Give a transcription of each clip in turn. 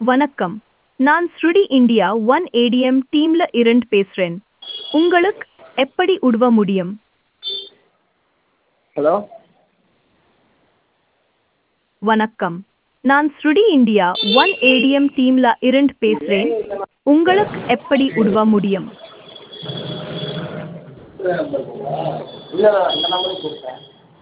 வணக்கம் நான் ஸ்ருடி இந்தியா ஒன் ஏடிஎம் டீம்ல இருந்து பேசுறேன் உங்களுக்கு எப்படி உதவ முடியும் ஹலோ வணக்கம் நான் ஸ்ருடி இந்தியா ஒன் ஏடிஎம் டீம்ல இருந்து பேசுறேன் உங்களுக்கு எப்படி உதவ முடியும் இல்லை இந்த நம்பருக்கு கூப்பிட்டேன்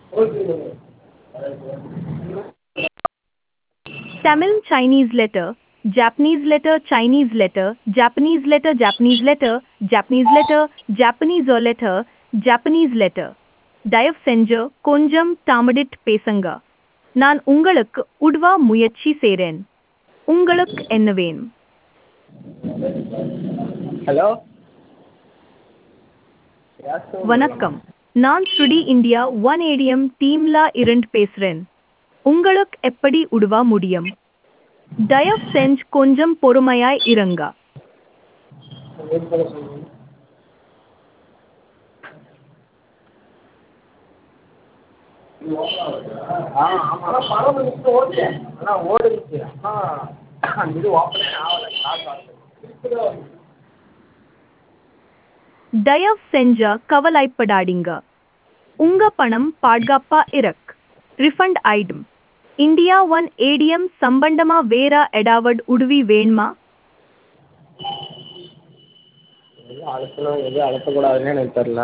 Tamil Chinese letter, Japanese letter Chinese letter, Japanese letter Japanese letter, Japanese letter Japanese or letter, Japanese letter. தயவு செஞ்சு கொஞ்சம் தாமடிட் பேசுங்க நான் உங்களுக்கு உதவ முயற்சி செய்றேன் உங்களுக்கு என்ன வேணும் ஹலோ வணக்கம் நான் ஸ்ருடி இந்தியா ஒன் ஏடிஎம் டீம்ல இருந்து பேசுறேன் உங்களுக்கு எப்படி உதவ முடியும் தயவு செஞ்சு கொஞ்சம் பொறுமையாய் இருங்க வெயிட் பண்ண சொல்லுங்கள் ஆ ஆமாம் ஆனால் பணம் வந்துட்டு ஓடுச்சு ஆனால் ஓடுச்சு ஆனால் இது ஓப்பனே ஆகலை காசு ஆகலை தயவு செஞ்ச கவலைப்படாதீங்க உங்க பணம் பாதுகாப்பா இருக்கு ரிஃபண்ட் ஆயிடும் இந்தியா ஒன் ஏடிஎம் சம்பந்தமா வேற எடாவட் உதவி வேணுமா எது அழுத்தணும் எது அழுத்தக்கூடாதுன்னு எனக்கு தெரில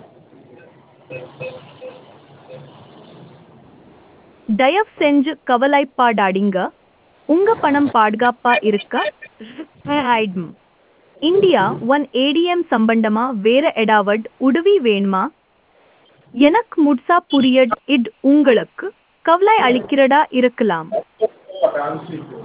தயவு செஞ்சு கவலைப்படாதீங்க உங்க பணம் பாதுகாப்பா இருக்க ஆயிடும் இந்தியா ஒன் ஏடிஎம் சம்பந்தமா வேற எடாவட் உதவி வேணுமா எனக்கு முட்சா புரியட் இட் உங்களுக்கு கவலை அளிக்கிறதா இருக்கலாம்